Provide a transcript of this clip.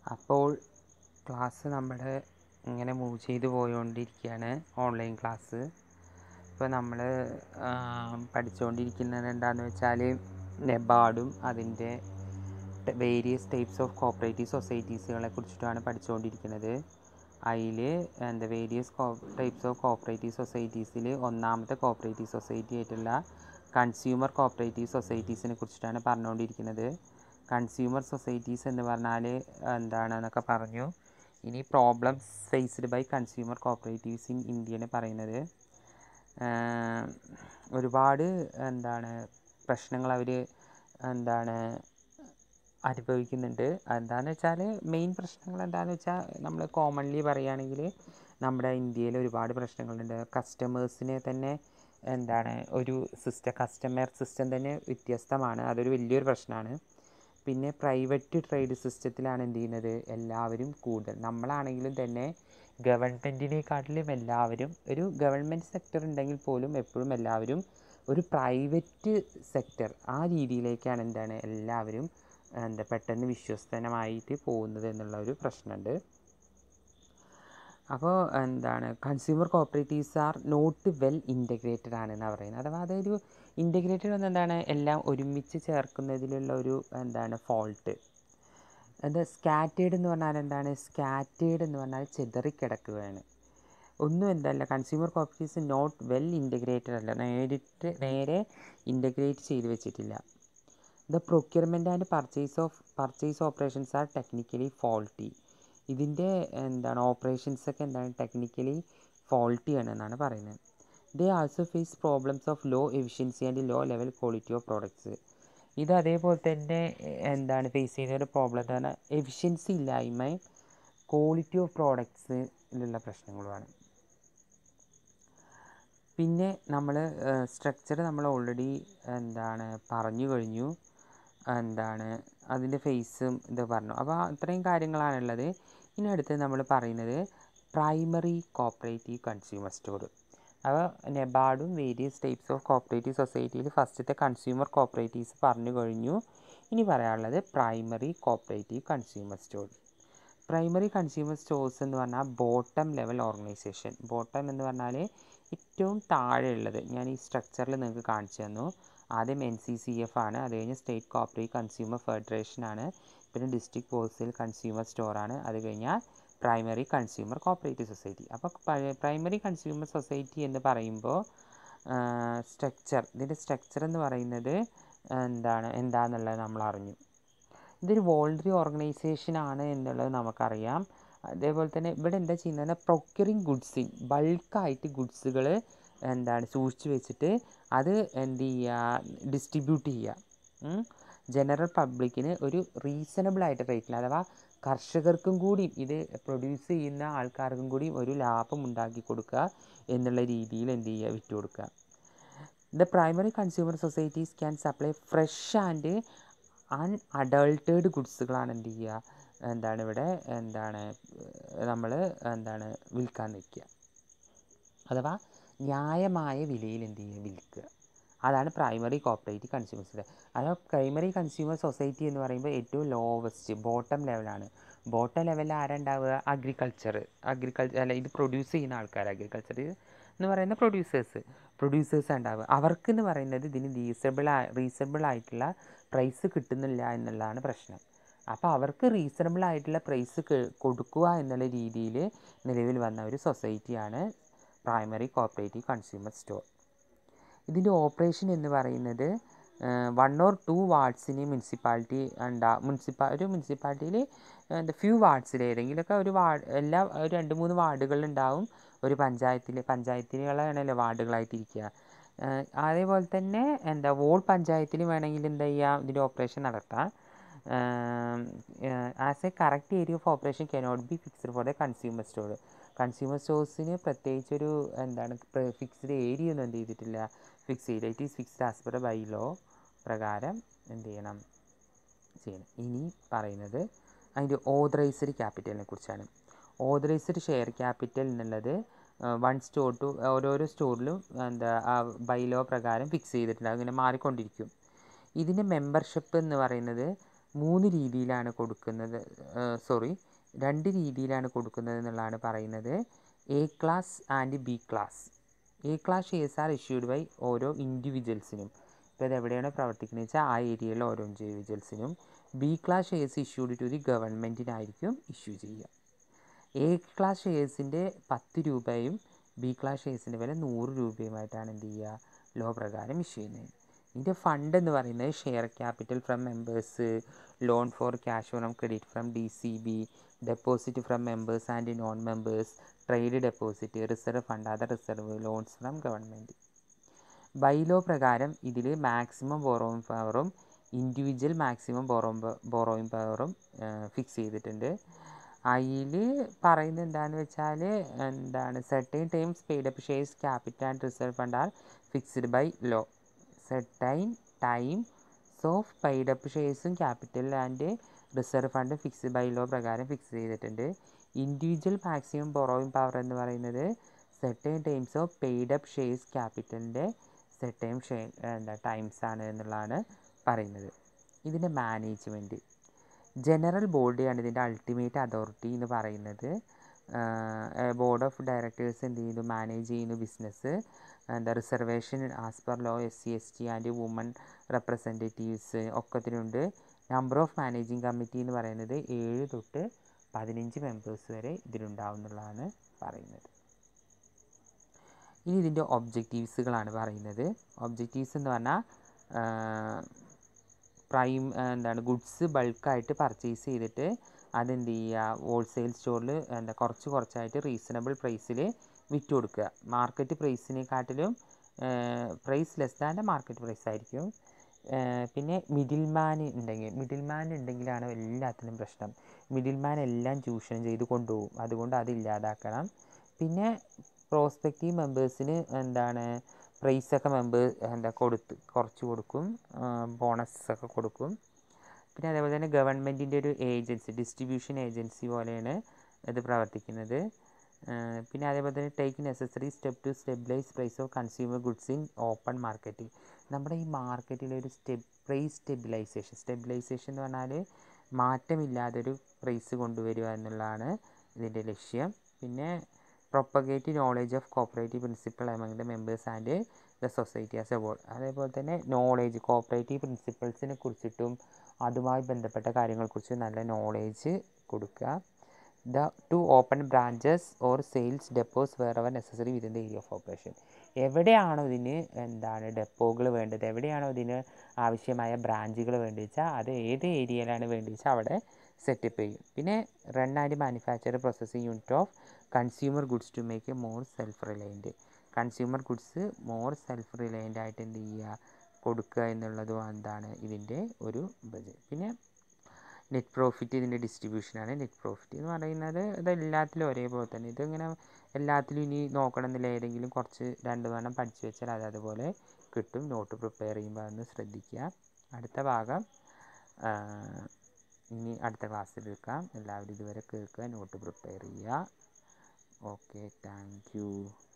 അപ്പോൾ ക്ലാസ് നമ്മുടെ ഇങ്ങനെ മൂവ് ചെയ്ത് പോയോണ്ടിരിക്കുകയാണ് ഓൺലൈൻ ക്ലാസ് ഇപ്പോൾ നമ്മൾ പഠിച്ചുകൊണ്ടിരിക്കുന്നത് എന്താണെന്ന് വെച്ചാൽ നെബാർഡും അതിൻ്റെ വേരിയസ് ടൈപ്സ് ഓഫ് കോപ്പറേറ്റീവ് സൊസൈറ്റീസുകളെ കുറിച്ചിട്ടാണ് പഠിച്ചുകൊണ്ടിരിക്കുന്നത് അതിൽ എന്താ various co types of cooperative സൊസൈറ്റീസിൽ ഒന്നാമത്തെ കോപ്പറേറ്റീവ് സൊസൈറ്റി ആയിട്ടുള്ള കൺസ്യൂമർ കോപ്പറേറ്റീവ് സൊസൈറ്റീസിനെ കുറിച്ചിട്ടാണ് പറഞ്ഞുകൊണ്ടിരിക്കുന്നത് കൺസ്യൂമർ സൊസൈറ്റീസ് എന്ന് പറഞ്ഞാൽ എന്താണെന്നൊക്കെ പറഞ്ഞു ഇനി problems faced by consumer cooperatives in ഇന്ത്യയാണ് പറയുന്നത് ഒരുപാട് എന്താണ് പ്രശ്നങ്ങൾ അവർ എന്താണ് അനുഭവിക്കുന്നുണ്ട് എന്താണെന്ന് വെച്ചാൽ മെയിൻ പ്രശ്നങ്ങൾ എന്താണെന്ന് വെച്ചാൽ നമ്മൾ കോമൺലി പറയുകയാണെങ്കിൽ നമ്മുടെ ഇന്ത്യയിൽ ഒരുപാട് പ്രശ്നങ്ങളുണ്ട് കസ്റ്റമേഴ്സിനെ തന്നെ എന്താണ് ഒരു സിസ്റ്റം കസ്റ്റമർ സിസ്റ്റം തന്നെ വ്യത്യസ്തമാണ് അതൊരു വലിയൊരു പ്രശ്നമാണ് പിന്നെ പ്രൈവറ്റ് ട്രേഡ് സിസ്റ്റത്തിലാണ് എന്ത് ചെയ്യുന്നത് എല്ലാവരും കൂടുതൽ നമ്മളാണെങ്കിലും തന്നെ ഗവൺമെൻറ്റിനെക്കാട്ടിലും എല്ലാവരും ഒരു ഗവൺമെൻറ് സെക്ടർ ഉണ്ടെങ്കിൽ പോലും എപ്പോഴും എല്ലാവരും ഒരു പ്രൈവറ്റ് സെക്ടർ ആ രീതിയിലേക്കാണ് എന്താണ് എല്ലാവരും എന്താ പെട്ടെന്ന് വിശ്വസ്തനമായിട്ട് പോകുന്നത് എന്നുള്ള ഒരു പ്രശ്നമുണ്ട് അപ്പോൾ എന്താണ് consumer cooperatives are not well integrated ആണെന്നാണ് പറയുന്നത് അഥവാ അതൊരു ഇൻറ്റഗ്രേറ്റഡ് എന്ന് എന്താണ് എല്ലാം ഒരുമിച്ച് ചേർക്കുന്നതിലുള്ള ഒരു എന്താണ് ഫോൾട്ട് എന്താ സ്കാറ്റേഡ് എന്ന് പറഞ്ഞാൽ എന്താണ് സ്കാറ്റേഡ് എന്ന് പറഞ്ഞാൽ ചിതറിക്കിടക്കുകയാണ് ഒന്നും എന്തല്ല consumer cooperatives not well integrated അല്ല നേരിട്ട് നേരെ ഇൻറ്റഗ്രേറ്റ് ചെയ്ത് വെച്ചിട്ടില്ല the procurement and purchase of purchase operations are technically faulty ഇതിൻ്റെ എന്താണ് ഓപ്പറേഷൻസൊക്കെ എന്താണ് ടെക്നിക്കലി ഫോൾട്ടി ആണ് എന്നാണ് പറയുന്നത് they also face problems of low efficiency and low level quality of products ഇത് അതേപോലെ തന്നെ എന്താണ് ഫേസ് ചെയ്യുന്ന ഒരു പ്രോബ്ലം എന്താണ് എഫിഷ്യൻസി ഇല്ലായ്മയും ക്വാളിറ്റി ഓഫ് പ്രോഡക്ട്സിലുള്ള പ്രശ്നങ്ങളുമാണ് പിന്നെ നമ്മൾ സ്ട്രക്ചർ നമ്മൾ ഓൾറെഡി എന്താണ് പറഞ്ഞു കഴിഞ്ഞു എന്താണ് അതിൻ്റെ ഫേസും ഇത് പറഞ്ഞു അപ്പോൾ അത്രയും കാര്യങ്ങളാണുള്ളത് ഇനി അടുത്ത് നമ്മൾ പറയുന്നത് പ്രൈമറി കോപ്പറേറ്റീവ് കൺസ്യൂമർ സ്റ്റോർ അപ്പോൾ നെബാർഡും വേരിയസ് ടൈപ്സ് ഓഫ് കോപ്പറേറ്റീവ് സൊസൈറ്റിയിൽ ഫസ്റ്റത്തെ കൺസ്യൂമർ കോപ്പറേറ്റീവ്സ് പറഞ്ഞു കഴിഞ്ഞു ഇനി പറയാനുള്ളത് primary cooperative consumer store primary consumer stores എന്ന് പറഞ്ഞാൽ ബോട്ടം ലെവൽ ഓർഗനൈസേഷൻ ബോട്ടം എന്ന് പറഞ്ഞാൽ ഏറ്റവും താഴെയുള്ളത് ഞാൻ ഈ സ്ട്രക്ചറിൽ നിങ്ങൾക്ക് കാണിച്ചു തന്നു ആദ്യം എൻ സി സി എഫ് ആണ് അത് കഴിഞ്ഞ് സ്റ്റേറ്റ് കോപ്പറേറ്റീവ് കൺസ്യൂമർ ഫെഡറേഷൻ ആണ് പിന്നെ ഡിസ്ട്രിക്ട് ഹോൾസെയിൽ കൺസ്യൂമർ സ്റ്റോറാണ് അത് കഴിഞ്ഞാൽ പ്രൈമറി കൺസ്യൂമർ കോപ്പറേറ്റീവ് സൊസൈറ്റി അപ്പോൾ പ്രൈമറി കൺസ്യൂമർ സൊസൈറ്റി എന്ന് പറയുമ്പോൾ സ്ട്രക്ചർ ഇതിൻ്റെ സ്ട്രക്ചർ എന്ന് പറയുന്നത് എന്താണ് എന്താണെന്നുള്ളത് നമ്മൾ അറിഞ്ഞു ഇതൊരു വോളണ്ടറി ഓർഗനൈസേഷൻ ആണ് എന്നുള്ളത് നമുക്കറിയാം അതേപോലെ തന്നെ ഇവിടെ എന്താ ചെയ്യുന്നത് പ്രൊക്യൂറിങ് ഗുഡ്സിൻ ബൾക്കായിട്ട് ഗുഡ്സുകൾ എന്താണ് സൂക്ഷിച്ച് വെച്ചിട്ട് അത് എന്ത് ചെയ്യുക ഡിസ്ട്രിബ്യൂട്ട് ചെയ്യുക ജനറൽ പബ്ലിക്കിന് ഒരു റീസണബിൾ ആയിട്ട് റേറ്റിൽ അഥവാ കർഷകർക്കും കൂടി ഇത് പ്രൊഡ്യൂസ് ചെയ്യുന്ന ആൾക്കാർക്കും കൂടി ഒരു ലാഭം ഉണ്ടാക്കി കൊടുക്കുക എന്നുള്ള രീതിയിൽ എന്ത് ചെയ്യുക വിറ്റ് കൊടുക്കുക the primary consumer societies can supply fresh and unadulterated ഗുഡ്സുകളാണ് എന്ത് ചെയ്യുക എന്താണ് ഇവിടെ എന്താണ് നമ്മൾ എന്താണ് വിൽക്കാൻ നിൽക്കുക അഥവാ ന്യായമായ വിലയിൽ എന്ത് ചെയ്യുക വിൽക്കുക അതാണ് പ്രൈമറി കോപ്പറേറ്റീവ് കൺസ്യൂമർ സൊസൈറ്റി അഥവാ പ്രൈമറി കൺസ്യൂമർ സൊസൈറ്റി എന്ന് പറയുമ്പോൾ ഏറ്റവും ലോവസ്റ്റ് ബോട്ടം ലെവലാണ് ബോട്ടം ലെവലിൽ ആരുണ്ടാവുക അഗ്രികൾച്ചർ അഗ്രികൾച്ചർ അല്ല ഇത് പ്രൊഡ്യൂസ് ചെയ്യുന്ന ആൾക്കാർ അഗ്രികൾച്ചർ എന്ന് പറയുന്ന പ്രൊഡ്യൂസേഴ്സ് പ്രൊഡ്യൂസേഴ്സ് ഉണ്ടാവുക അവർക്ക് എന്ന് പറയുന്നത് ഇതിന് റീസണബിൾ റീസണബിൾ ആയിട്ടുള്ള പ്രൈസ് കിട്ടുന്നില്ല എന്നുള്ളതാണ് പ്രശ്നം അപ്പോൾ അവർക്ക് റീസണബിൾ ആയിട്ടുള്ള പ്രൈസ് കൊടുക്കുക എന്നുള്ള രീതിയിൽ നിലവിൽ വന്ന ഒരു സൊസൈറ്റിയാണ് പ്രൈമറി കോപ്പറേറ്റീവ് കൺസ്യൂമർ സ്റ്റോർ ഇതിൻ്റെ ഓപ്പറേഷൻ എന്ന് പറയുന്നത് വൺ ഓർ ടു വാർഡ്സിന് മുനിസിപ്പാലിറ്റി ഉണ്ടാ മുനിസിപ്പാ ഒരു മുനിസിപ്പാലിറ്റിയിൽ എന്താ ഫ്യൂ വാർഡ്സിൽ ഏതെങ്കിലുമൊക്കെ ഒരു വാർഡ് എല്ലാ ഒരു രണ്ട് മൂന്ന് വാർഡുകളുണ്ടാവും ഒരു പഞ്ചായത്തിൽ പഞ്ചായത്തുകളാണല്ലോ വാർഡുകളായിട്ടിരിക്കുക അതേപോലെ തന്നെ എന്താ വോൾ പഞ്ചായത്തിൽ വേണമെങ്കിൽ എന്താ ചെയ്യുക ഇതിൻ്റെ ഓപ്പറേഷൻ നടത്താം as a correct area of operation cannot be fixed for the consumer store consumer സ്റ്റോഴ്സിന് പ്രത്യേകിച്ചൊരു എന്താണ് ഫിക്സ്ഡ് ഏരിയ ഒന്നും എന്ത് ചെയ്തിട്ടില്ല ഫിക്സ് ചെയ്ത് it is fixed as per bylaw പ്രകാരം എന്ത് ചെയ്യണം ചെയ്യണം ഇനി പറയുന്നത് അതിൻ്റെ ഓതറൈസ്ഡ് ക്യാപിറ്റലിനെ കുറിച്ചാണ് ഓതറൈസ്ഡ് ഷെയർ ക്യാപിറ്റൽ എന്നുള്ളത് വൺ സ്റ്റോർ ടു ഓരോരോ സ്റ്റോറിലും എന്താ ബൈ ലോ പ്രകാരം ഫിക്സ് ചെയ്തിട്ടുണ്ട് അങ്ങനെ മാറിക്കൊണ്ടിരിക്കും ഇതിൻ്റെ മെമ്പർഷിപ്പ് എന്ന് പറയുന്നത് മൂന്ന് രീതിയിലാണ് കൊടുക്കുന്നത് സോറി രണ്ട് രീതിയിലാണ് കൊടുക്കുന്നത് എന്നുള്ളതാണ് പറയുന്നത് A class and B class A class shares are issued by ഓരോ ഇൻഡിവിജ്വൽസിനും ഇപ്പോൾ ഇത് എവിടെയാണ് പ്രവർത്തിക്കുന്നത് വെച്ചാൽ ആ ഏരിയയിലെ ഓരോ ഇൻഡിവിജ്വൽസിനും B class shares issued to the ഗവൺമെൻറ്റിനായിരിക്കും ഇഷ്യൂ ചെയ്യുക എ ക്ലാസ് ഷെയർസിൻ്റെ പത്ത് രൂപയും ബി ക്ലാസ് ഷെയർസിൻ്റെ വില നൂറ് രൂപയുമായിട്ടാണ് എന്ത് ചെയ്യുക ലോ പ്രകാരം ഇഷ്യൂ ചെയ്യുന്നത് ഇതിൻ്റെ ഫണ്ട് എന്ന് പറയുന്നത് share capital from members loan for cash from credit from D C B deposit from members and non members trade deposit reserve fund other reserve loans from government bylaw പ്രകാരം ഇതിൽ maximum borrowing പവറും individual maximum borrow borrowing പവറും fix ചെയ്തിട്ടുണ്ട് അതിൽ പറയുന്നത് എന്താണെന്ന് വെച്ചാൽ എന്താണ് certain times paid up shares capital and reserve fund are fixed by law certain time of paid up ഷെയർസും capital and reserve fund fix bylaw പ്രകാരം ഫിക്സ് ചെയ്തിട്ടുണ്ട് ഇൻഡിവിജ്വൽ മാക്സിമം ബോറോയിങ് പവർ എന്ന് പറയുന്നത് certain times of paid up shares ക്യാപിറ്റലിൻ്റെ certain share എന്താ times ആണ് എന്നുള്ളതാണ് പറയുന്നത് ഇതിൻ്റെ മാനേജ്മെൻറ്റ് ജനറൽ ബോഡിയാണ് ഇതിൻ്റെ അൾട്ടിമേറ്റ് അതോറിറ്റി എന്ന് പറയുന്നത് ബോർഡ് ഓഫ് ഡയറക്ടേഴ്സ് എന്ത് ചെയ്യുന്നു മാനേജ് ചെയ്യുന്നു ബിസിനസ് എന്താ reservation as per law S C S T and woman representatives ഒക്കത്തിനുണ്ട് നമ്പർ ഓഫ് മാനേജിങ് കമ്മിറ്റി എന്ന് പറയുന്നത് ഏഴ് തൊട്ട് പതിനഞ്ച് മെമ്പേഴ്സ് വരെ ഇതിലുണ്ടാവും എന്നുള്ളതാണ് പറയുന്നത് ഇനി ഇതിൻ്റെ ഒബ്ജക്റ്റീവ്സുകളാണ് പറയുന്നത് ഒബ്ജക്റ്റീവ്സ് എന്ന് പറഞ്ഞാൽ പ്രൈം എന്താണ് ഗുഡ്സ് ബൾക്കായിട്ട് പർച്ചേസ് ചെയ്തിട്ട് അതെന്ത് ചെയ്യുക ഹോൾസെയിൽ സ്റ്റോറിൽ എന്താ കുറച്ച് കുറച്ചായിട്ട് റീസണബിൾ പ്രൈസിൽ വിറ്റ് കൊടുക്കുക മാർക്കറ്റ് പ്രൈസിനെക്കാട്ടിലും price less than market price ആയിരിക്കും പിന്നെ മിഡിൽ മാൻ ഉണ്ടെങ്കിൽ മിഡിൽ മാൻ ഉണ്ടെങ്കിലാണ് എല്ലാത്തിനും പ്രശ്നം മിഡിൽ മാൻ എല്ലാം ചൂഷണം ചെയ്ത് കൊണ്ടുപോകും അതുകൊണ്ട് അത് ഇല്ലാതാക്കണം പിന്നെ പ്രോസ്പെക്റ്റീവ് മെമ്പേഴ്സിന് എന്താണ് പ്രൈസൊക്കെ മെമ്പർ എന്താ കൊടുത്ത് കുറച്ച് കൊടുക്കും ബോണസ് ഒക്കെ കൊടുക്കും പിന്നെ അതേപോലെ തന്നെ ഗവൺമെൻറ്റിൻ്റെ ഒരു ഏജൻസി ഡിസ്ട്രിബ്യൂഷൻ ഏജൻസി പോലെയാണ് ഇത് പ്രവർത്തിക്കുന്നത് പിന്നെ അതേപോലെ തന്നെ take necessary step to stabilise price of consumer goods in open market നമ്മുടെ ഈ മാർക്കറ്റിലെ ഒരു സ്റ്റെപ്പ് പ്രൈസ് സ്റ്റെബിലൈസേഷൻ സ്റ്റെബിലൈസേഷൻ എന്ന് പറഞ്ഞാൽ മാറ്റമില്ലാതൊരു പ്രൈസ് കൊണ്ടുവരിക എന്നുള്ളതാണ് ഇതിൻ്റെ ലക്ഷ്യം പിന്നെ propagate knowledge of cooperative principle among the members and the society as a whole അതേപോലെ തന്നെ നോളേജ് കോപ്പറേറ്റീവ് പ്രിൻസിപ്പിൾസിനെ കുറിച്ചിട്ടും അതുമായി ബന്ധപ്പെട്ട കാര്യങ്ങളെക്കുറിച്ച് നല്ല നോളേജ് കൊടുക്കുക the to open branches or sales depots wherever necessary within the area of operation എവിടെയാണോ ഇതിന് എന്താണ് ഡെപ്പോകൾ വേണ്ടത് എവിടെയാണോ ഇതിന് ആവശ്യമായ ബ്രാഞ്ചുകൾ വേണ്ടി വെച്ചാൽ അത് ഏത് ഏരിയയിലാണ് വേണ്ടി വെച്ചാൽ അവിടെ സെറ്റപ്പ് ചെയ്യും പിന്നെ run and manufacture processing unit of consumer goods to make a more self reliant consumer goods more self reliant ആയിട്ട് എന്ത് ചെയ്യുക കൊടുക്കുക എന്നുള്ളതും എന്താണ് ഇതിൻ്റെ ഒരു ബജറ്റ് പിന്നെ നെറ്റ് പ്രോഫിറ്റ് ഇതിൻ്റെ ഡിസ്ട്രിബ്യൂഷനാണ് നെറ്റ് പ്രോഫിറ്റ് എന്ന് പറയുന്നത് ഇത് എല്ലാത്തിലും ഒരേപോലെ തന്നെ ഇതിങ്ങനെ എല്ലാത്തിലും ഇനി നോക്കണം എന്നില്ല ഏതെങ്കിലും കുറച്ച് രണ്ട് വേണം പഠിച്ചു വെച്ചാൽ അത് അതുപോലെ കിട്ടും നോട്ട് പ്രിപ്പയർ ചെയ്യുമ്പോൾ അതൊന്ന് ശ്രദ്ധിക്കുക അടുത്ത ഭാഗം ഇനി അടുത്ത ക്ലാസ്സിൽ എടുക്കാം എല്ലാവരും ഇതുവരെ കേൾക്കുക നോട്ട് പ്രിപ്പയർ ചെയ്യുക ഓക്കെ താങ്ക് യു